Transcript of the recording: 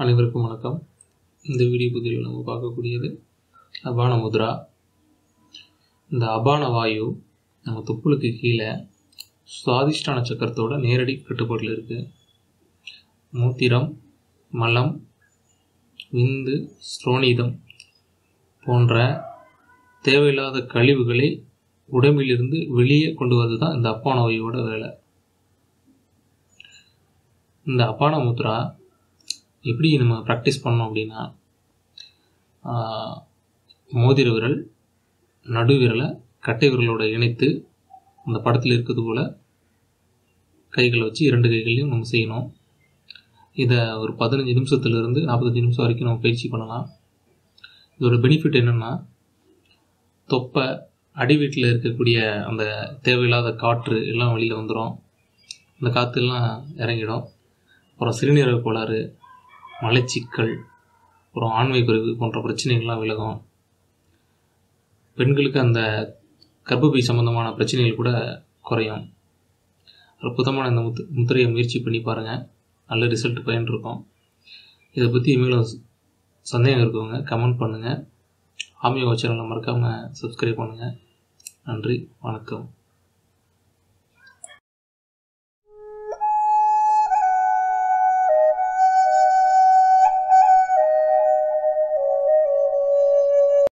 அனைவருக்கும் வணக்கம் இந்த வீடியோ பதிவில் நம்ம பார்க்கக்கூடியது அபான முத்ரா இந்த அபான வாயு நம்ம தொப்புளுக்கு கீழே சுவாதிஷ்டான சக்கரத்தோட நேரடி கட்டுப்பாட்டில் இருக்குது மூத்திரம் மலம் விந்து ஸ்ரோனிதம் போன்ற தேவையில்லாத கழிவுகளை உடம்பிலிருந்து வெளியே கொண்டு வரது தான் இந்த அப்பான வாயுவோட வேலை இந்த அப்பான முத்ரா எப்படி நம்ம ப்ராக்டிஸ் பண்ணோம் அப்படின்னா ஆஹ், மோதிர விரல் நடு விரலை கட்டை விரலோட இணைத்து அந்த படத்தில் இருக்கிறது போல் கைகளை வச்சு இரண்டு கைகளையும் நம்ம செய்யணும் இதை ஒரு பதினஞ்சு நிமிஷத்துலேருந்து நாற்பத்தஞ்சு நிமிஷம் வரைக்கும் நம்ம பயிற்சி பண்ணலாம் இதோட பெனிஃபிட் என்னென்னா தொப்பை அடி வீட்டில் இருக்கக்கூடிய அந்த தேவையில்லாத காற்று எல்லாம் வெளியில் வந்துடும் அந்த காற்றெல்லாம் இறங்கிடும் அப்புறம் சிறுநீரக கோளாறு மலச்சிக்கல் அப்புறம் ஆண்மை குறைவு போன்ற பிரச்சனைகள்லாம் விலகும் பெண்களுக்கு அந்த கர்ப்பப்பை சம்பந்தமான பிரச்சனைகள் கூட குறையும் அற்புதமான இந்த முத்து முத்திரையை முயற்சி பண்ணி பாருங்கள் நல்ல ரிசல்ட் பயன் இருக்கும் இதை பற்றி மேலும் சந்தேகம் இருக்கவங்க கமெண்ட் பண்ணுங்கள் ஆமியோ சேனலை மறக்காமல் சப்ஸ்கிரைப் பண்ணுங்கள் நன்றி வணக்கம்